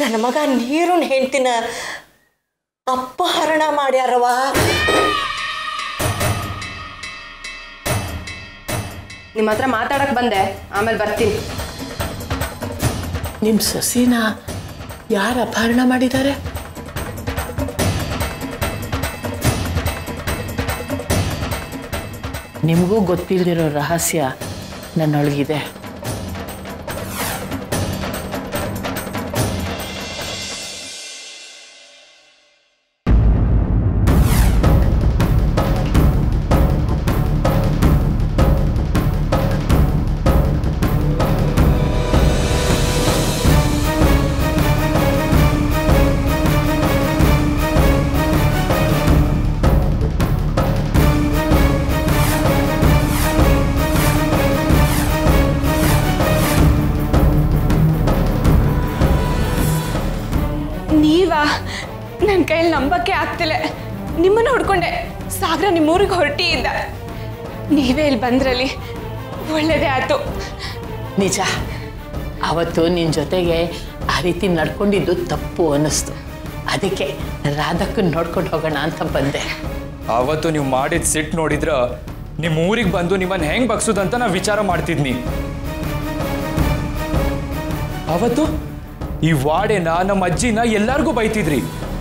ನನ್ನ ಮಗ ನೀರನ್ ಹೆಂಡ್ತಿನ ಅಪಹರಣ ಮಾಡ್ಯಾರವ ನಿಮ್ಮ ಹತ್ರ ಮಾತಾಡಕ್ ಬಂದೆ ಆಮೇಲೆ ಬರ್ತೀನಿ ನಿಮ್ಮ ಸೊಸಿನ ಯಾರು ಅಪಹರಣ ಮಾಡಿದ್ದಾರೆ ನಿಮಗೂ ಗೊತ್ತಿಲ್ಲದಿರೋ ರಹಸ್ಯ ನನ್ನೊಳಗಿದೆ ನೀವಾ ನನ್ನ ಕೈಯಲ್ಲಿ ನಂಬಕ್ಕೆ ಆಗ್ತಿಲ್ಲ ನಿಮ್ಮನ್ನ ಹುಡ್ಕೊಂಡೆ ಸಾಗರ ನಿಮ್ಮೂರಿಗೆ ಹೊರಟಿ ಇದ್ದ ನೀವೇ ಇಲ್ಲಿ ಬಂದ್ರಲ್ಲಿ ಒಳ್ಳೇದೇ ಆಯ್ತು ನಿಜ ಅವತ್ತು ನಿನ್ನ ಜೊತೆಗೆ ಆ ರೀತಿ ನಡ್ಕೊಂಡಿದ್ದು ತಪ್ಪು ಅನ್ನಿಸ್ತು ಅದಕ್ಕೆ ರಾಧಕ್ಕನ್ನು ನೋಡ್ಕೊಂಡು ಹೋಗೋಣ ಅಂತ ಬಂದೆ ಆವತ್ತು ನೀವು ಮಾಡಿದ ಸಿಟ್ ನೋಡಿದ್ರ ನಿಮ್ಮ ಊರಿಗೆ ಬಂದು ನಿಮ್ಮನ್ನ ಹೆಂಗ್ ಬಗ್ಸೋದಂತ ನಾ ವಿಚಾರ ಮಾಡ್ತಿದ್ನಿ ಅವತ್ತು ಈ ವಾಡೆನ ನಮ್ಮ ಅಜ್ಜಿನ ಎಲ್ಲಾರ್ಗೂ ಬೈತಿದ್ರಿ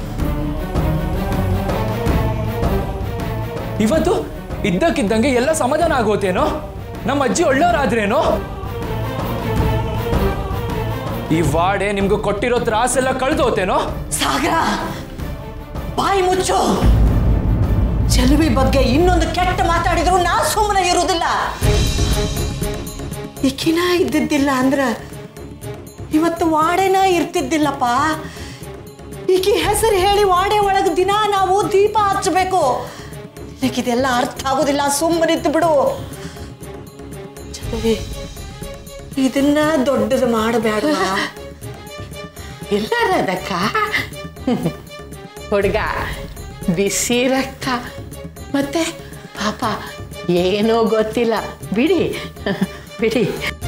ಇವತ್ತು ಇದ್ದಕ್ಕಿದ್ದಂಗೆ ಎಲ್ಲ ಸಮಾಧಾನ ಆಗೋತೇನೋ ನಮ್ಮ ಅಜ್ಜಿ ಒಳ್ಳೆಯವರಾದ್ರೇನೋ ಈ ವಾಡೆ ನಿಮ್ಗೆ ಕೊಟ್ಟಿರೋ ತ್ರಾಸೆಲ್ಲ ಕಳ್ದೋತೇನೋ ಸಾಗರ ಬಾಯಿ ಮುಚ್ಚು ಚೆಲುವಿ ಬಗ್ಗೆ ಇನ್ನೊಂದು ಕೆಟ್ಟ ಮಾತಾಡಿದ್ರು ನಾ ಸುಮ್ಮನೆ ಇರುವುದಿಲ್ಲ ಈಕಿನ ಇದ್ದಿದ್ದಿಲ್ಲ ಅಂದ್ರ ಇವತ್ತು ವಾಡೆನ ಇರ್ತಿದ್ದಿಲ್ಲಪ್ಪ ಈಕಿ ಹೆಸರು ಹೇಳಿ ವಾಡೆ ಒಳಗೆ ದಿನ ನಾವು ದೀಪ ಹಚ್ಚಬೇಕು ಇದೆಲ್ಲ ಅರ್ಥ ಆಗೋದಿಲ್ಲ ಸುಮ್ಮನಿದ್ದು ಬಿಡು ಚೆಲುವಿ ಇದನ್ನ ದೊಡ್ಡದು ಮಾಡಬೇಡ ಇಲ್ಲ ರಾಧಕ್ಕ ಹುಡುಗ ಬಿಸಿ ರಕ್ತ ಮತ್ತೆ ಪಾಪ ಏನೋ ಗೊತ್ತಿಲ್ಲ ಬಿಡಿ ಬಿಡಿ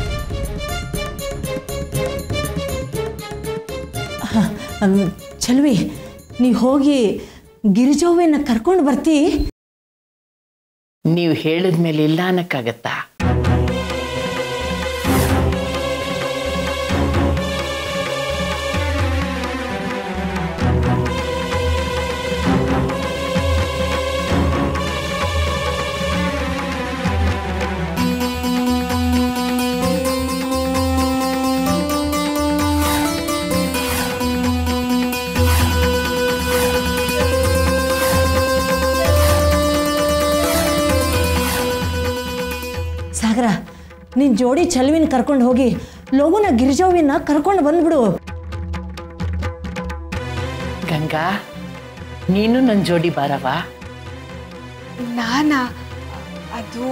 ಚೆಲುವಿ ನೀ ಹೋಗಿ ಗಿರಿಜವ್ವನ್ನ ಕರ್ಕೊಂಡು ಬರ್ತಿ ನೀವು ಹೇಳಿದ ಮೇಲೆ ಇಲ್ಲ ಅನ್ನಕ್ಕಾಗತ್ತಾ ಸಾಗರ ನಿನ್ ಜೋಡಿ ಚೆಲುವಿನ ಕರ್ಕೊಂಡು ಹೋಗಿ ಲಘುನ ಗಿರಿಜವ್ವನ್ನ ಕರ್ಕೊಂಡು ಬಂದ್ಬಿಡು ಗಂಗಾ ನೀನು ನನ್ನ ಜೋಡಿ ಬಾರವಾ ನಾನಾ ಅದು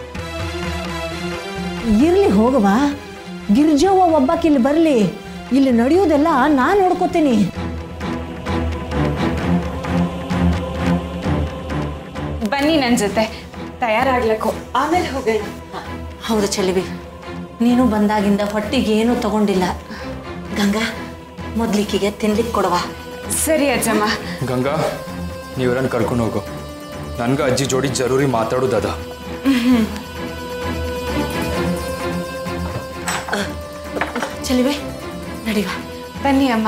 ಇರ್ಲಿ ಹೋಗವಾ ಗಿರಿಜವ್ವ ಒಬ್ಬಾಕಿ ಇಲ್ಲಿ ಬರಲಿ ಇಲ್ಲಿ ನಡೆಯೋದೆಲ್ಲ ನಾ ನೋಡ್ಕೋತೀನಿ ಬನ್ನಿ ನನ್ನ ಜೊತೆ ತಯಾರಾಗ್ಬೇಕು ಆಮೇಲೆ ಹೋಗೋಣ ಹೌದು ಚೆಲುವಿ ನೀನು ಬಂದಾಗಿಂದ ಹೊಟ್ಟಿಗೆ ಏನೂ ತಗೊಂಡಿಲ್ಲ ಗಂಗಾ ಮೊದ್ಲಿಕ್ಕಿಗೆ ತಿನ್ಲಿಕ್ಕೆ ಕೊಡವಾ ಸರಿ ಅಜ್ಜಮ್ಮ ಗಂಗಾ ನೀವ್ರನ್ನ ಕರ್ಕೊಂಡು ಹೋಗು ನನ್ಗ ಅಜ್ಜಿ ಜೋಡಿ ಜರೂರಿ ಮಾತಾಡೋದದ ಚೆಲುವೆ ನಡಿವಾ ಬನ್ನಿ ಅಮ್ಮ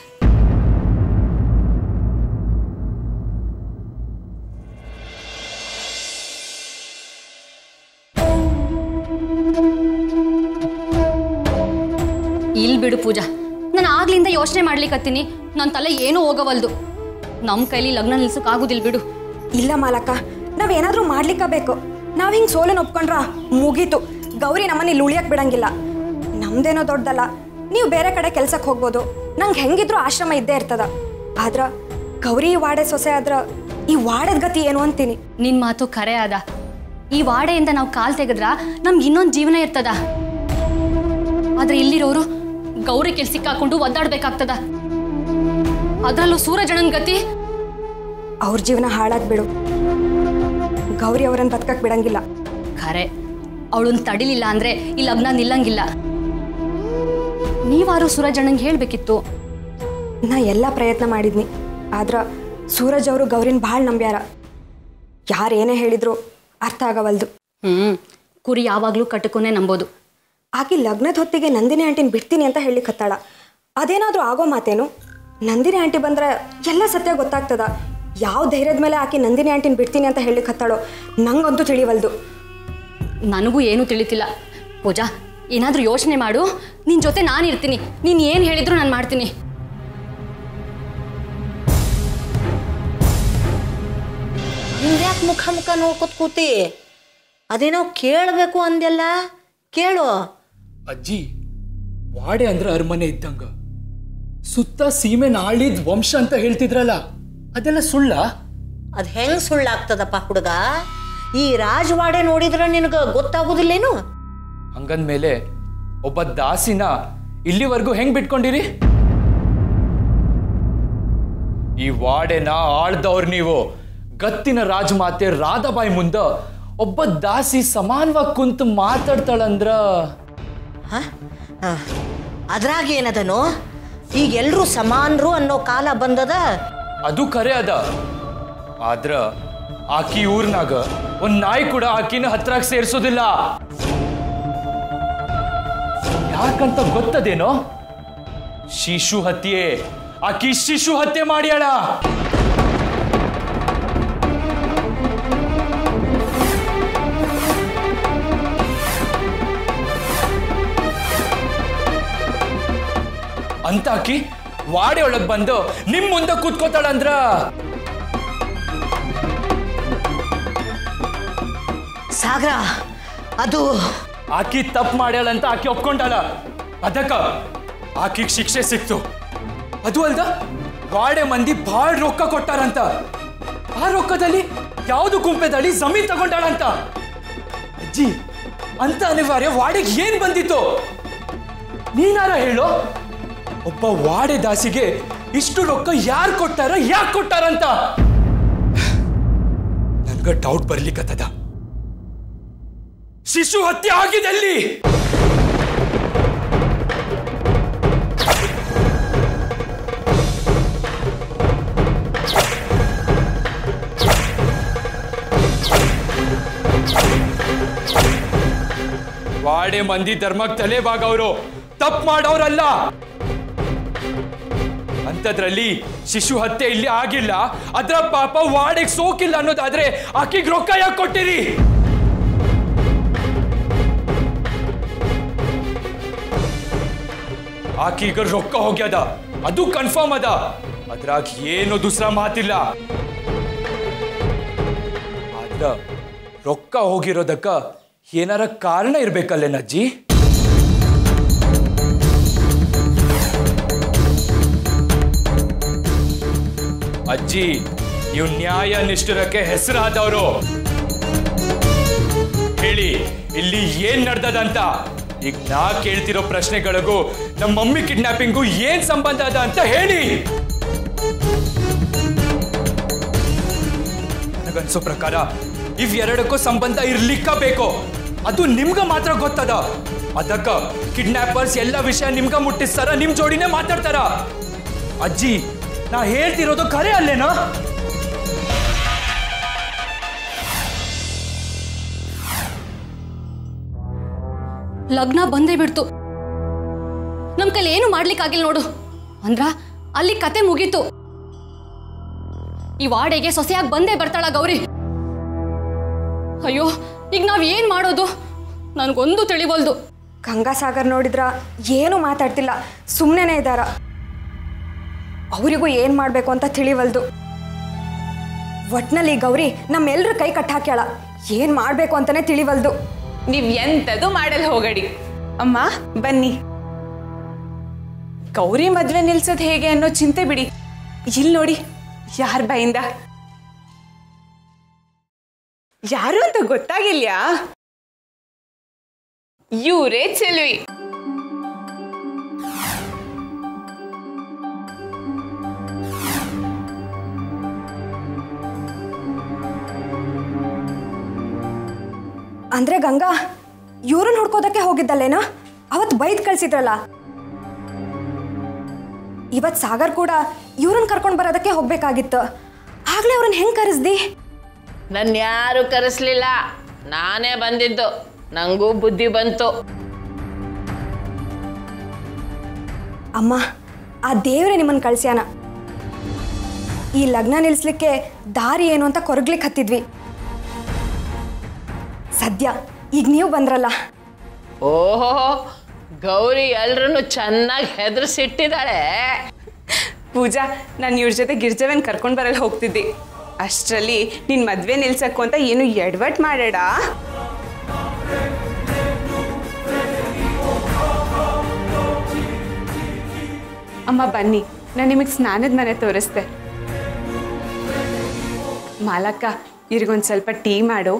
ಇಲ್ಲಿ ಬಿಡು ಪೂಜಾ ನಾನು ಆಗ್ಲಿಂದ ಯೋಚನೆ ಮಾಡ್ಲಿಕ್ಕತ್ತೀನಿ ನನ್ನ ತಲೆ ಏನೂ ಹೋಗವಲ್ದು ನಮ್ಮ ಕೈಲಿ ಲಗ್ನ ನಿಲ್ಸೋಕ್ಕಾಗೋದಿಲ್ಲ ಬಿಡು ಇಲ್ಲ ಮಾಲಕ ನಾವೇನಾದ್ರೂ ಮಾಡ್ಲಿಕ್ಕಬೇಕು ನಾವ್ ಹಿಂಗ್ ಸೋಲನ್ ಒಪ್ಕೊಂಡ್ರ ಮುಗೀತು ಗೌರಿ ನಮ್ಮನ್ನ ಇಲ್ಲಿ ಉಳಿಯಕ್ ಬಿಡಂಗಿಲ್ಲ ನಮ್ದೇನೋ ದೊಡ್ಡಲ್ಲ ನೀವು ಬೇರೆ ಕಡೆ ಕೆಲ್ಸಕ್ಕೆ ಹೋಗ್ಬೋದು ನಂಗೆ ಹೆಂಗಿದ್ರು ಆಶ್ರಮ ಇದ್ದೇ ಇರ್ತದ ಆದ್ರ ಗೌರಿ ವಾಡೆ ಸೊಸೆ ಆದ್ರ ಈ ವಾಡದ ಗತಿ ಏನು ಅಂತೀನಿ ನಿನ್ ಮಾತು ಖರೆ ಆದ ಈ ವಾಡೆಯಿಂದ ನಾವು ಕಾಲ್ ತೆಗೆದ್ರ ನಮ್ಗೆ ಇನ್ನೊಂದು ಜೀವನ ಇರ್ತದ ಆದ್ರೆ ಇಲ್ಲಿರೋರು ಗೌರಿ ಕೆಲ್ ಸಿಕ್ಕಾಕೊಂಡು ಒದ್ದಾಡ್ಬೇಕಾಗ್ತದ ಅದ್ರಲ್ಲೂ ಸೂರಜಣ್ಣನ್ ಗತಿ ಅವ್ರ ಜೀವನ ಹಾಳಾಗ್ ಬಿಡು ಗೌರಿ ಅವರನ್ನ ಬದುಕಕ್ ಬಿಡಂಗಿಲ್ಲ ಖರೆ ಅವಳನ್ನ ತಡಿಲಿಲ್ಲ ಅಂದ್ರೆ ಈ ಲಗ್ನ ನಿಲ್ಲಂಗಿಲ್ಲ ನೀವಾರು ಸೂರಜಣ್ಣಂಗೆ ಹೇಳ್ಬೇಕಿತ್ತು ನಾ ಎಲ್ಲ ಪ್ರಯತ್ನ ಮಾಡಿದ್ನಿ ಆದ್ರೆ ಸೂರಜ್ ಅವರು ಗೌರಿನ ಭಾಳ ನಂಬ್ಯಾರ ಯಾರೇನೇ ಹೇಳಿದ್ರು ಅರ್ಥ ಆಗವಲ್ದು ಹ್ಞೂ ಕುರಿ ಯಾವಾಗಲೂ ಕಟಕನೇ ನಂಬೋದು ಆಕೆ ಲಗ್ನದ ಹೊತ್ತಿಗೆ ನಂದಿನಿ ಆಂಟಿನ ಬಿಡ್ತೀನಿ ಅಂತ ಹೇಳಿಕತ್ತಾಳ ಅದೇನಾದರೂ ಆಗೋ ಮಾತೇನು ನಂದಿನಿ ಆಂಟಿ ಬಂದ್ರೆ ಎಲ್ಲ ಸತ್ಯ ಗೊತ್ತಾಗ್ತದ ಯಾವ ಧೈರ್ಯದ ಮೇಲೆ ಆಕೆ ನಂದಿನಿ ಆಂಟಿನ ಬಿಡ್ತೀನಿ ಅಂತ ಹೇಳಿಕತ್ತಾಳೋ ನಂಗಂತೂ ತಿಳಿವಲ್ದು ನನಗೂ ಏನೂ ತಿಳಿತಿಲ್ಲ ಪೂಜಾ ಏನಾದರೂ ಯೋಚನೆ ಮಾಡು ನಿನ್ನ ಜೊತೆ ನಾನು ಇರ್ತೀನಿ ನೀನು ಏನು ಹೇಳಿದ್ರು ನಾನು ಮಾಡ್ತೀನಿ ಹಿಂಗ್ಯಾಕೆ ಮುಖ ಮುಖ ನೋಡ್ಕೊತ್ ಕೂತಿ ಅದೇನೋ ಕೇಳಬೇಕು ಅಂದೆಲ್ಲ ಕೇಳು ಅಜ್ಜಿ ವಾಡೆ ಅಂದ್ರೆ ಅರಮನೆ ಇದ್ದಂಗ ಸುತ್ತ ಸೀಮೆ ನಾಳಿದ್ ವಂಶ ಅಂತ ಹೇಳ್ತಿದ್ರಲ್ಲ ಅದೆಲ್ಲ ಸುಳ್ಳ ಅದು ಹೆಂಗ್ ಸುಳ್ಳಾಗ್ತದಪ್ಪ ಹುಡುಗ ಈ ರಾಜವಾಡೆ ನೋಡಿದ್ರೆ ನಿನಗೆ ಗೊತ್ತಾಗೋದಿಲ್ಲೇನು ಹಂಗಂದ್ಮೇಲೆ ಒಬ್ಬ ದಾಸಿನ ಇಲ್ಲಿವರೆಗೂ ಹೆಂಗ್ ಬಿಟ್ಕೊಂಡಿರಿ ಈ ವಾಡೆನ ಆಳ್ದವ್ರು ನೀವು ಗತ್ತಿನ ರಾಜಮಾತೆ ರಾಧಾಬಾಯಿ ಮುಂದ ಒಬ್ಬ ದಾಸಿ ಸಮಾನವಾಗಿ ಕುಂತು ಮಾತಾಡ್ತಾಳಂದ್ರ ಹ? ಹ. ಅದ್ರಾಗ ಏನದನು ಈಗ ಎಲ್ರೂ ಸಮಾನರು ಅನ್ನೋ ಕಾಲ ಬಂದದ ಅದು ಖರೆ ಅದ ಆದ್ರ ಆಕಿ ಊರ್ನಾಗ ಒಂದ್ ನಾಯಿ ಕೂಡ ಆಕಿನ ಹತ್ರಾಗ ಸೇರ್ಸೋದಿಲ್ಲ ಯಾಕಂತ ಗೊತ್ತದೇನೋ ಶಿಶು ಹತ್ಯೆ ಆಕಿ ಶಿಶು ಹತ್ಯೆ ಮಾಡ್ಯಾಳ ಅಂತ ಆಕಿ ವಾಡೆ ಒಳಗ್ ಬಂದು ನಿಮ್ ಮುಂದೆ ಕೂತ್ಕೋತಾಳಂದ್ರ ಸಾಗರ ಅದು ಆಕಿ ತಪ್ಪು ಮಾಡ್ಯಾಳಂತ ಆಕಿ ಒಪ್ಕೊಂಡಾಳ ಅದಕ್ಕ ಆಕಿಗ್ ಶಿಕ್ಷೆ ಸಿಕ್ತು ಅದು ಅಲ್ದ ವಾಡೆ ಮಂದಿ ಭಾಳ ರೊಕ್ಕ ಕೊಟ್ಟಾರಂತ ಆ ರೊಕ್ಕದಲ್ಲಿ ಯಾವ್ದು ಗುಂಪೆದಳಿ ಜಮೀನ್ ತಗೊಂಡಾಳಂತ ಅಜ್ಜಿ ಅಂತ ಅನಿವಾರ್ಯ ವಾಡೆಗೆ ಏನ್ ಬಂದಿತ್ತು ನೀನಾರ ಹೇಳು ಒಬ್ಬ ವಾಡೆ ದಾಸಿಗೆ ಇಷ್ಟು ರೊಕ್ಕ ಯಾರು ಕೊಟ್ಟಾರ ಯಾಕೆ ಕೊಟ್ಟಾರಂತ ನನ್ಗ ಡೌಟ್ ಬರ್ಲಿಕ್ಕತ್ತದ ಶಿಶು ಹತ್ಯೆ ಆಗಿದೆ ಅಲ್ಲಿ ವಾಡೆ ಮಂದಿ ಧರ್ಮಕ್ಕೆ ತಲೆಬಾಗವರು ತಪ್ಪು ಮಾಡೋರಲ್ಲ ಅಂಥದ್ರಲ್ಲಿ ಶಿಶು ಹತ್ಯೆ ಇಲ್ಲಿ ಆಗಿಲ್ಲ ಅದ್ರ ಪಾಪ ವಾಡೆಗೆ ಸೋಕಿಲ್ಲ ಅನ್ನೋದಾದ್ರೆ ಆಕಿಗೆ ರೊಕ್ಕ ಯಾಕೆ ಕೊಟ್ಟಿರಿ ಆಕೀಗ ರೊಕ್ಕ ಹೋಗ್ಯದ ಅದು ಕನ್ಫರ್ಮ್ ಅದ ಅದ್ರಾಗ ಏನು ದುಸ್ರ ಮಾತಿಲ್ಲ ಆದ್ರ ರೊಕ್ಕ ಹೋಗಿರೋದಕ್ಕ ಏನಾರ ಕಾರಣ ಇರ್ಬೇಕಲ್ಲೇನಜ್ಜಿ ಅಜ್ಜಿ ನೀವು ನ್ಯಾಯ ನಿಷ್ಠುರಕ್ಕೆ ಹೆಸರಾದವರು ಹೇಳಿ ಇಲ್ಲಿ ಏನ್ ನಡ್ದದಂತ ಈಗ ನಾ ಕೇಳ್ತಿರೋ ಪ್ರಶ್ನೆಗಳಿಗೂ ನಮ್ಮ ಮಮ್ಮಿ ಕಿಡ್ನಾಪಿಂಗು ಏನ್ ಸಂಬಂಧ ಅದ ಅಂತ ಹೇಳಿ ನನಗನ್ಸೋ ಪ್ರಕಾರ ಇವೆರಡಕ್ಕೂ ಸಂಬಂಧ ಇರ್ಲಿಕ್ಕ ಬೇಕು ಅದು ನಿಮ್ಗ ಮಾತ್ರ ಗೊತ್ತದ ಅದಕ್ಕ ಕಿಡ್ನಾಪರ್ಸ್ ಎಲ್ಲ ವಿಷಯ ನಿಮ್ಗ ಮುಟ್ಟಿಸ್ತಾರ ನಿಮ್ ಜೋಡಿನೇ ಮಾತಾಡ್ತಾರ ಅಜ್ಜಿ ನಾ ಹೇಳ್ತಿರೋದು ಖರೆ ಅಲ್ಲೇನಾ ಲಗ್ನ ಬಂದೇ ಬಿಡ್ತು ನಮ್ಮ ಕೈಲಿ ಏನು ಮಾಡ್ಲಿಕ್ಕಾಗಿಲ್ಲ ನೋಡು ಅಂದ್ರ ಅಲ್ಲಿ ಕತೆ ಮುಗೀತು ಈ ವಾಡೆಗೆ ಸೊಸೆಯಾಗಿ ಬಂದೇ ಬರ್ತಾಳ ಗೌರಿ ಅಯ್ಯೋ ಈಗ ನಾವ್ ಏನ್ ಮಾಡೋದು ನನಗೊಂದು ತಿಳಿವಲ್ದು ಗಂಗಾಸಾಗರ್ ನೋಡಿದ್ರ ಏನು ಮಾತಾಡ್ತಿಲ್ಲ ಸುಮ್ಮನೆ ಇದ್ದಾರ ಅವರಿಗೂ ಏನು ಮಾಡಬೇಕು ಅಂತ ತಿಳಿವಲ್ದು ಒಟ್ನಲ್ಲಿ ಗೌರಿ ನಮ್ಮೆಲ್ಲರ ಕೈ ಕಟ್ ಹಾಕ್ಯಾಳ ಏನು ಮಾಡಬೇಕು ಅಂತಾನೆ ತಿಳಿವಲ್ದು ನೀವ್ ಎಂತದು ಮಾಡಲ್ ಹೋಗಡಿ ಅಮ್ಮ ಬನ್ನಿ ಗೌರಿ ಮದ್ವೆ ನಿಲ್ಸೋದ್ ಹೇಗೆ ಅನ್ನೋ ಚಿಂತೆ ಬಿಡಿ ಇಲ್ಲಿ ನೋಡಿ ಯಾರ ಬಾಯಿಂದ ಯಾರು ಅಂತ ಗೊತ್ತಾಗಿಲ್ಯಾ ಇವರೇ ಚೆಲ್ವಿ ಅಂದ್ರೆ ಗಂಗಾ ಇವ್ರನ್ನ ಹುಡ್ಕೋದಕ್ಕೆ ಹೋಗಿದ್ದಲ್ಲೇನೋ ಅವತ್ತು ಬೈದ್ ಕಳ್ಸಿದ್ರಲ್ಲ ಇವತ್ತು ಸಾಗರ್ ಕೂಡ ಇವ್ರನ್ನ ಕರ್ಕೊಂಡು ಬರೋದಕ್ಕೆ ಹೋಗ್ಬೇಕಾಗಿತ್ತು ಆಗ್ಲೇ ಅವ್ರನ್ನ ಹೆಂಗೆ ಕರೆಸ್ದಿ ನನ್ನ ಯಾರು ಕರೆಸ್ಲಿಲ್ಲ ನಾನೇ ಬಂದಿದ್ದು ನನಗೂ ಬುದ್ಧಿ ಬಂತು ಅಮ್ಮ ಆ ದೇವ್ರೆ ನಿಮ್ಮನ್ನು ಕಳ್ಸ್ಯಾನ ಈ ಲಗ್ನ ನಿಲ್ಲಿಸ್ಲಿಕ್ಕೆ ದಾರಿ ಏನು ಅಂತ ಕೊರಗ್ಲಿಕ್ಕೆ ಹತ್ತಿದ್ವಿ ಸದ್ಯ ಈಗ ನೀವು ಬಂದ್ರಲ್ಲ ಓಹೋ ಗೌರಿ ಎಲ್ರೂ ಚೆನ್ನಾಗಿ ಹೆದರ್ಸಿಟ್ಟಿದ್ದಾಳೆ ಪೂಜಾ ನಾನು ಇವ್ರ ಜೊತೆ ಗಿರ್ಜವನ್ ಕರ್ಕೊಂಡು ಬರಲು ಹೋಗ್ತಿದ್ದೆ ಅಷ್ಟರಲ್ಲಿ ನಿನ್ನ ಮದುವೆ ನಿಲ್ಸಕ್ಕು ಅಂತ ಏನು ಎಡವಟ್ ಮಾಡಾಡ ಅಮ್ಮ ಬನ್ನಿ ನಾನು ನಿಮಗೆ ಸ್ನಾನದ ಮನೆ ತೋರಿಸ್ದೆ ಮಾಲಕ್ಕ ಇವ್ರಿಗೊಂದು ಸ್ವಲ್ಪ ಟೀ ಮಾಡು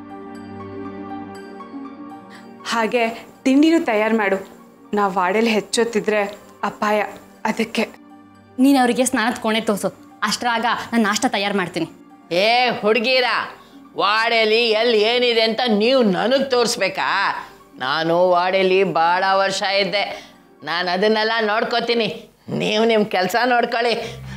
ಹಾಗೆ ತಿಂಡಿನೂ ತಯಾರು ಮಾಡು ನಾವು ವಾಡೆಲಿ ಹೆಚ್ಚೊತ್ತಿದ್ರೆ ಅಪಾಯ ಅದಕ್ಕೆ ನೀನು ಅವರಿಗೆ ಸ್ನಾನದ ಕೋಣೆ ತೋರಿಸು ಅಷ್ಟರಾಗ ನಾನು ನಾಷ್ಟ ತಯಾರು ಮಾಡ್ತೀನಿ ಏ ಹುಡುಗಿರ ವಾಡೆಲಿ ಎಲ್ಲಿ ಏನಿದೆ ಅಂತ ನೀವು ನನಗೆ ತೋರಿಸ್ಬೇಕಾ ನಾನು ವಾಡೆಲಿ ಭಾಳ ವರ್ಷ ಇದ್ದೆ ನಾನು ಅದನ್ನೆಲ್ಲ ನೋಡ್ಕೋತೀನಿ ನೀವು ನಿಮ್ಮ ಕೆಲಸ ನೋಡ್ಕೊಳ್ಳಿ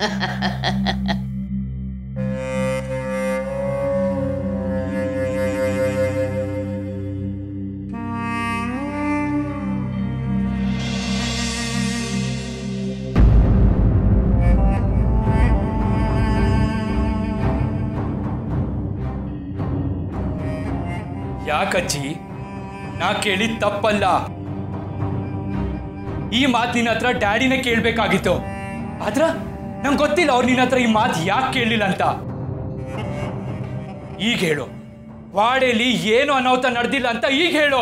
ಯಾಕಜ್ಜಿ ನಾ ಕೇಳಿದ್ ತಪ್ಪಲ್ಲ ಈ ಮಾತು ನಿನ್ನ ಹತ್ರ ಡ್ಯಾಡಿನೇ ಕೇಳ್ಬೇಕಾಗಿತ್ತು ಆದ್ರ ನಂಗೆ ಗೊತ್ತಿಲ್ಲ ಅವ್ರು ನಿನ್ನ ಹತ್ರ ಈ ಮಾತು ಯಾಕೆ ಕೇಳಲಿಲ್ಲ ಅಂತ ಈಗ ಹೇಳು ವಾಡೆಲಿ ಏನು ಅನಾಹುತ ನಡೆದಿಲ್ಲ ಅಂತ ಈಗ ಹೇಳು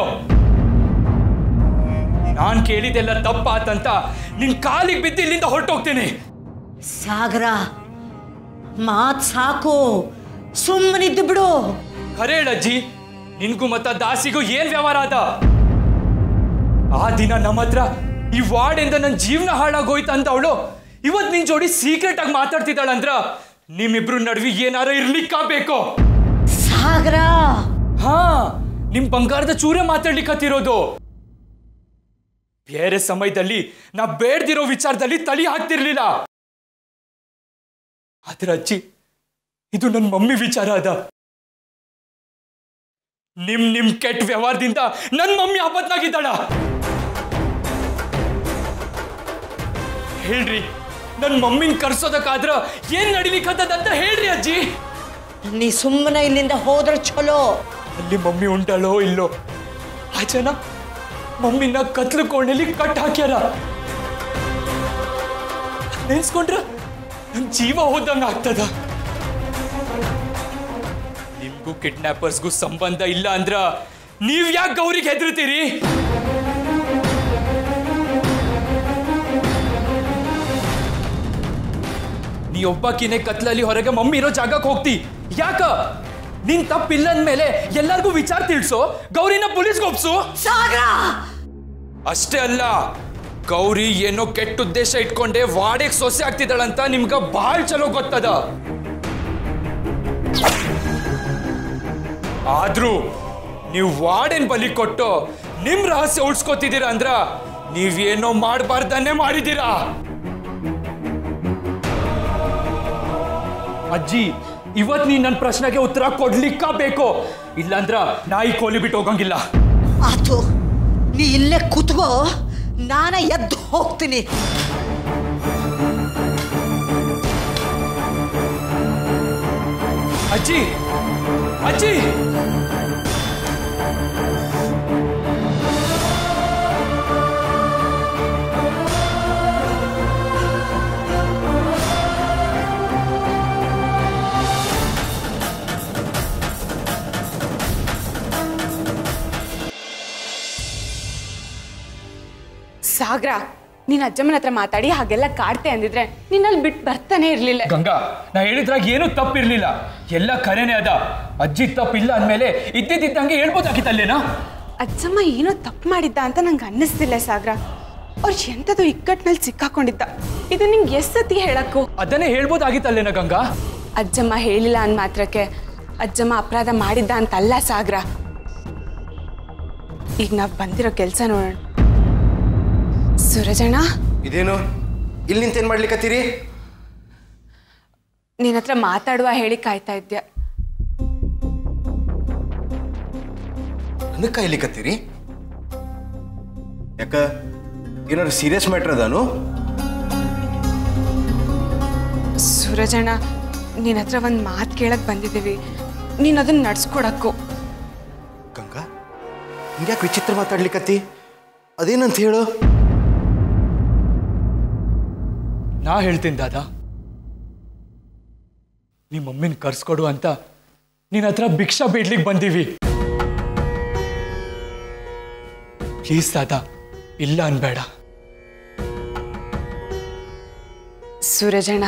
ನಾನ್ ಕೇಳಿದೆಲ್ಲ ತಪ್ಪಾತಂತ ನಿನ್ ಕಾಲಿಗೆ ಬಿದ್ದು ಇಲ್ಲಿಂದ ಹೊರಟೋಗ್ತೀನಿ ಸಾಗರ ಮಾತ್ ಸಾಕು ಸುಮ್ಮನಿದ್ದು ಬಿಡು ಖರೆ ಹೇಳಜ್ಜಿ ನಿನ್ಗೂ ಮತ್ತ ದಾಸಿಗೂ ಏನ್ ವ್ಯವಹಾರ ಅದ ಆ ದಿನ ನಮ್ಮ ಹತ್ರ ಈ ವಾರ್ಡಿಂದ ನನ್ನ ಜೀವನ ಹಾಳಾಗೋಯ್ತು ಅಂತ ಅವಳು ಇವತ್ ನಿನ್ ಜೋಡಿ ಸೀಕ್ರೆಟ್ ಆಗಿ ಮಾತಾಡ್ತಿದ್ದಾಳಂದ್ರ ನಿಮ್ಮಿಬ್ರು ನಡುವೆ ಏನಾರ ಇರ್ಲಿಕ್ಕಾಗಬೇಕು ಸಾಗರ ಹಾ ನಿಮ್ ಬಂಗಾರದ ಚೂರೇ ಮಾತಾಡ್ಲಿಕ್ಕತ್ತಿರೋದು ಬೇರೆ ಸಮಯದಲ್ಲಿ ನಾ ಬೇಡ್ದಿರೋ ವಿಚಾರದಲ್ಲಿ ತಲೆ ಹಾಕ್ತಿರ್ಲಿಲ್ಲ ಆದ್ರೆ ಅಜ್ಜಿ ಇದು ನನ್ನ ಮಮ್ಮಿ ವಿಚಾರ ಅದ ನಿಮ್ ನಿಮ್ ಕೆಟ್ಟ ವ್ಯವಹಾರದಿಂದ ನನ್ನ ಮಮ್ಮಿ ಆಪತ್ನಾಗಿದ್ದಾಳ ಹೇಳ್ರಿ ನನ್ನ ಮಮ್ಮಿನ ಕರ್ಸೋದಕ್ಕಾದ್ರ ಏನ್ ನಡಿಲಿಕ್ಕತ್ತದಂತ ಹೇಳ್ರಿ ಅಜ್ಜಿ ನೀ ಸುಮ್ಮನೆ ಇಲ್ಲಿಂದ ಹೋದ್ರೆ ಚಲೋ ಅಲ್ಲಿ ಮಮ್ಮಿ ಉಂಟಾಳೋ ಇಲ್ಲೋ ಆ ಜನ ಮಮ್ಮಿನ ಕತ್ಲು ಕೋಣೆಲಿ ಕಟ್ ಹಾಕ್ಯಾರ ನೆನ್ಸ್ಕೊಂಡ್ರ ನನ್ ಜೀವ ಹೋದಂಗ ಆಗ್ತದ ನಿಮ್ಗೂ ಕಿಡ್ನಾಪರ್ಸ್ಗೂ ಸಂಬಂಧ ಇಲ್ಲ ಅಂದ್ರ ನೀವ್ ಯಾಕೆ ಗೌರಿಗೆ ಹೆದರ್ತೀರಿ ನೀ ಒಬ್ಬಾಕಿನೇ ಕತ್ಲಲ್ಲಿ ಹೊರಗೆ ಮಮ್ಮಿ ಇರೋ ಜಾಗಕ್ಕೆ ಹೋಗ್ತಿ ಯಾಕ ನಿನ್ ತಪ್ಪಿಲ್ಲ ಅಂದ್ಮೇಲೆ ಎಲ್ಲರಿಗೂ ವಿಚಾರ ತಿಳ್ಸು ಗೌರಿನ ಪೊಲೀಸ್ಗೆ ಒಪ್ಸು ಸಾಗರ ಅಷ್ಟೇ ಅಲ್ಲ ಗೌರಿ ಏನೋ ಕೆಟ್ಟ ಉದ್ದೇಶ ಇಟ್ಕೊಂಡೆ ವಾಡೆಗ್ ಸೊಸೆ ಆಗ್ತಿದ್ದಾಳಂತ ನಿಮ್ಗ ಬಾಳ್ ಚಲೋ ಗೊತ್ತದ ಆದ್ರೂ ನೀವು ವಾರ್ಡೆನ್ ಬಲಿ ಕೊಟ್ಟು ನಿಮ್ ರಹಸ್ಯ ಉಳ್ಸ್ಕೊತಿದ್ದೀರಾ ಅಂದ್ರ ನೀವೇನೋ ಮಾಡಬಾರ್ದನ್ನೇ ಮಾಡಿದ್ದೀರಾ ಅಜ್ಜಿ ಇವತ್ ನೀನ್ ನನ್ನ ಪ್ರಶ್ನೆಗೆ ಉತ್ತರ ಕೊಡ್ಲಿಕ್ಕ ಬೇಕು ಇಲ್ಲಾಂದ್ರ ನಾಯಿ ಕೋಲಿ ಬಿಟ್ಟು ಹೋಗಂಗಿಲ್ಲ ಆತು ನೀ ಇಲ್ಲೇ ಕೂತ್ಕೋ ನಾನೇ ಎದ್ದು ಹೋಗ್ತೀನಿ ಅಜ್ಜಿ ಅಜ್ಜಿ ಸಾಗರ ನೀನ್ ಅಜ್ಜಮ್ಮನ ಹತ್ರ ಮಾತಾಡಿ ಹಾಗೆಲ್ಲ ಕಾಡ್ತೆ ಅಂದಿದ್ರೆ ನಿನ್ನಲ್ಲಿ ಬಿಟ್ಟು ಬರ್ತಾನೆ ಇರ್ಲಿಲ್ಲ ಗಂಗಾ ನಾ ಹೇಳಿದ್ರಾಗ ಏನೂ ತಪ್ಪಿರ್ಲಿಲ್ಲ ಎಲ್ಲ ಖರೇನೆ ಅದ ಅಜ್ಜಿ ತಪ್ಪಿಲ್ಲ ಅಂದ್ಮೇಲೆ ಇದ್ದಿದ್ದಂಗೆ ಹೇಳ್ಬೋದಾಗಿತ್ತಲ್ಲೇನಾ ಅಜ್ಜಮ್ಮ ಏನೋ ತಪ್ಪು ಮಾಡಿದ್ದ ಅಂತ ನಂಗೆ ಅನ್ನಿಸ್ತಿಲ್ಲ ಸಾಗರ ಅವ್ರು ಎಂಥದ್ದು ಇಕ್ಕಟ್ಟಿನಲ್ಲಿ ಸಿಕ್ಕಾಕೊಂಡಿದ್ದ ಇದು ನಿಂಗೆ ಎಷ್ಟು ಸತಿ ಹೇಳಕ್ಕು ಅದನ್ನೇ ಹೇಳ್ಬೋದಾಗಿತ್ತಲ್ಲೇನ ಗಂಗಾ ಅಜ್ಜಮ್ಮ ಹೇಳಿಲ್ಲ ಅಂದ ಮಾತ್ರಕ್ಕೆ ಅಜ್ಜಮ್ಮ ಅಪರಾಧ ಮಾಡಿದ್ದ ಅಂತಲ್ಲ ಸಾಗರ ಈಗ ನಾವು ಬಂದಿರೋ ಕೆಲಸ ನೋಡೋಣ ಸೂರಜಣ್ಣ ಇದೇನು ಇಲ್ಲಿ ನಿಂತೇನು ಮಾಡ್ಲಿಕ್ಕತ್ತೀರಿ ನಿನ್ನ ಹತ್ರ ಮಾತಾಡುವ ಹೇಳಿ ಕಾಯ್ತಾ ಇದ್ದೆ ನನಗೆ ಕಾಯ್ಲಿಕ್ಕತ್ತೀರಿ ಯಾಕ ಏನಾದ್ರು ಸೀರಿಯಸ್ ಮ್ಯಾಟ್ರ್ ಅದಾನು ಸೂರಜಣ್ಣ ನಿನ್ನ ಹತ್ರ ಒಂದು ಮಾತು ಕೇಳಕ್ ಬಂದಿದ್ದೀವಿ ನೀನು ಅದನ್ನ ನಡ್ಸ್ಕೊಡಕ್ಕು ಗಂಗಾ ಹಿಂಗ್ಯಾಕೆ ವಿಚಿತ್ರ ಮಾತಾಡ್ಲಿಕ್ಕತ್ತಿ ಅದೇನಂತ ಹೇಳು ನಾ ಹೇಳ್ತೀನಿ ದಾದಾ ನಿಮ್ಮ ಮಮ್ಮಿನ ಕರ್ಸ್ಕೊಡು ಅಂತ ನಿನ್ನ ಹತ್ರ ಭಿಕ್ಷಾ ಬೇಡ್ಲಿಕ್ಕೆ ಬಂದೀವಿ ಪ್ಲೀಸ್ ದಾದಾ ಇಲ್ಲ ಅನ್ಬೇಡ ಸೂರಜಣ್ಣ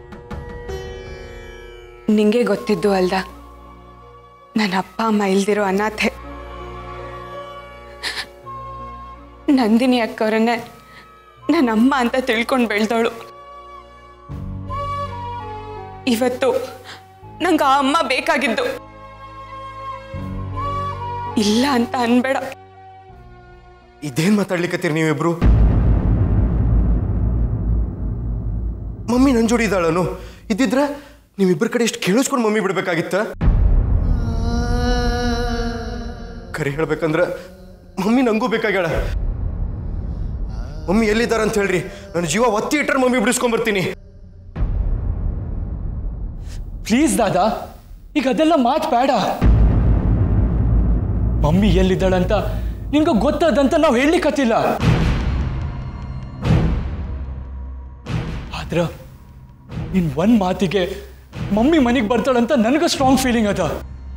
ನಿಂಗೆ ಗೊತ್ತಿದ್ದು ಅಲ್ದ ನನ್ನ ಅಪ್ಪ ಅಮ್ಮ ಇಲ್ದಿರೋ ಅನಾಥೆ ನಂದಿನಿ ಅಕ್ಕವ್ರನ್ನೇ ನನ್ನ ಅಮ್ಮ ಅಂತ ತಿಳ್ಕೊಂಡು ಬೆಳೆದವಳು ಇವತ್ತು ನಂಗೆ ಆ ಅಮ್ಮ ಬೇಕಾಗಿದ್ದು ಇಲ್ಲ ಅಂತ ಅನ್ಬೇಡ ಇದೇನ್ ಮಾತಾಡ್ಲಿಕ್ಕತ್ತೀರಿ ನೀವಿಬ್ರು ಮಮ್ಮಿ ನನ್ನ ಜೋಡಿ ಇದ್ದಾಳನು ಇದ್ದಿದ್ರ ನೀವಿಬ್ಬರ ಕಡೆ ಇಷ್ಟು ಕೇಳಿಸ್ಕೊಂಡು ಮಮ್ಮಿ ಬಿಡ್ಬೇಕಾಗಿತ್ತ ಖರೆ ಹೇಳ್ಬೇಕಂದ್ರ ಮಮ್ಮಿ ನಂಗೂ ಬೇಕಾಗ್ಯಾಳ ಮಮ್ಮಿ ಎಲ್ಲಿದ್ದಾರ ಅಂತ ಹೇಳ್ರಿ ನನ್ನ ಜೀವ ಒತ್ತಿ ಇಟ್ಟರೆ ಮಮ್ಮಿ ಬಿಡಿಸ್ಕೊಂಬರ್ತೀನಿ ಪ್ಲೀಸ್ ದಾದಾ ಈಗ ಅದೆಲ್ಲ ಮಾತು ಬೇಡ ಮಮ್ಮಿ ಎಲ್ಲಿದ್ದಾಳಂತ ನಿನ್ಗೆ ಗೊತ್ತದಂತ ನಾವು ಹೇಳಲಿಕ್ಕತ್ತಿಲ್ಲ ಆದ್ರ ನಿನ್ ಒಂದ್ ಮಾತಿಗೆ ಮಮ್ಮಿ ಮನೆಗೆ ಬರ್ತಾಳಂತ ನನಗೆ ಸ್ಟ್ರಾಂಗ್ ಫೀಲಿಂಗ್ ಅದ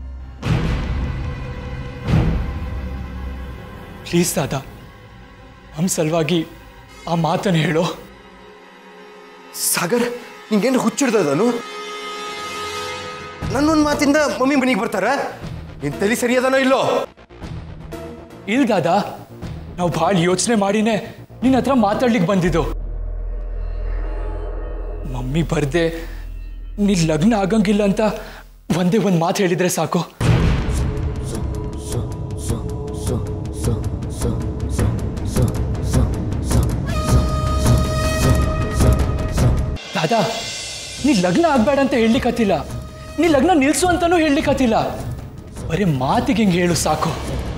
ಪ್ಲೀಸ್ ದಾದಾ ನಮ್ಮ ಸಲುವಾಗಿ ಆ ಮಾತನ್ನು ಹೇಳೋ ಸಾಗರ್ ನಿಂಗೇನು ಹುಚ್ಚಿಡ್ದದನು ನನ್ನೊಂದು ಮಾತಿಂದ ಮಮ್ಮಿ ಮನೆಗೆ ಬರ್ತಾರ ನಿನ್ ತಲೆ ಸರಿಯದನೋ ಇಲ್ಲೋ ಇಲ್ ದಾದಾ ನಾವು ಭಾಳ ಯೋಚನೆ ಮಾಡಿನೇ ನಿನ್ನ ಹತ್ರ ಮಾತಾಡ್ಲಿಕ್ಕೆ ಬಂದಿದ್ದು ಮಮ್ಮಿ ಬರ್ದೆ ನೀ ಲಗ್ನ ಆಗಂಗಿಲ್ಲ ಅಂತ ಒಂದೇ ಒಂದು ಮಾತು ಹೇಳಿದ್ರೆ ಸಾಕು ದಾದಾ ನೀ ಲಗ್ನ ಆಗ್ಬೇಡ ಅಂತ ಹೇಳಲಿಕ್ಕತ್ತಿಲ್ಲ ನೀ ಲಗ್ನ ನಿಲ್ಸು ಅಂತಾನೂ ಹೇಳಲಿಕ್ಕತ್ತಿಲ್ಲ ಬರೀ ಮಾತಿಗೆ ಹಿಂಗೆ ಹೇಳು ಸಾಕು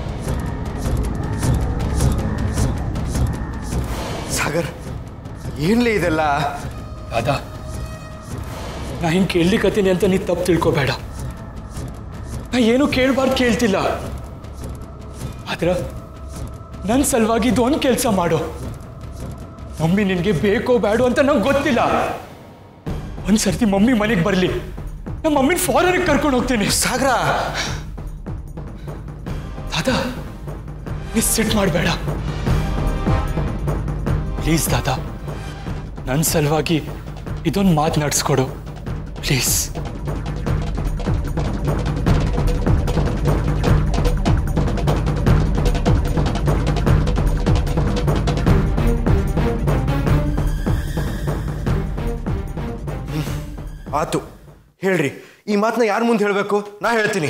ಸಾಗರ್ ಏನ್ಲೇ ಇದೆಲ್ಲ ದಾದಾ ನಾ ಹಿಂಗೆ ಕೇಳಲಿಕ್ಕತ್ತೀನಿ ಅಂತ ನೀ ತಪ್ಪು ತಿಳ್ಕೊಬೇಡ ನಾ ಏನು ಕೇಳಬಾರ್ದು ಕೇಳ್ತಿಲ್ಲ ಆದ್ರೆ ನನ್ನ ಸಲುವಾಗಿ ಇದು ಒಂದು ಕೆಲಸ ಮಾಡು ಮಮ್ಮಿ ನಿನಗೆ ಬೇಕೋ ಬೇಡೋ ಅಂತ ನಂಗೆ ಗೊತ್ತಿಲ್ಲ ಒಂದು ಸರ್ತಿ ಮಮ್ಮಿ ಮನೆಗೆ ಬರಲಿ ನಮ್ಮ ಮಮ್ಮಿನ ಫಾರಿನಿಗೆ ಕರ್ಕೊಂಡು ಹೋಗ್ತೀನಿ ಸಾಗರ ದಾದಾ ನೀ ಸಿಟ್ ಮಾಡಬೇಡ ಪ್ಲೀಸ್ ದಾದಾ ನನ್ನ ಸಲುವಾಗಿ ಇದೊಂದು ಮಾತು ನಡೆಸ್ಕೊಡು ಪ್ಲೀಸ್ ಆತು ಹೇಳ್ರಿ ಈ ಮಾತನ್ನ ಯಾರ ಮುಂದೆ ಹೇಳಬೇಕು ನಾ ಹೇಳ್ತೀನಿ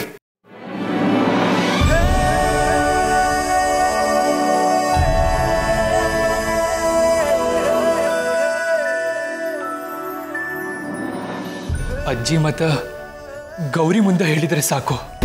ಅಜ್ಜಿ ಮತ್ತ ಗೌರಿ ಮುಂದೆ ಹೇಳಿದರೆ ಸಾಕು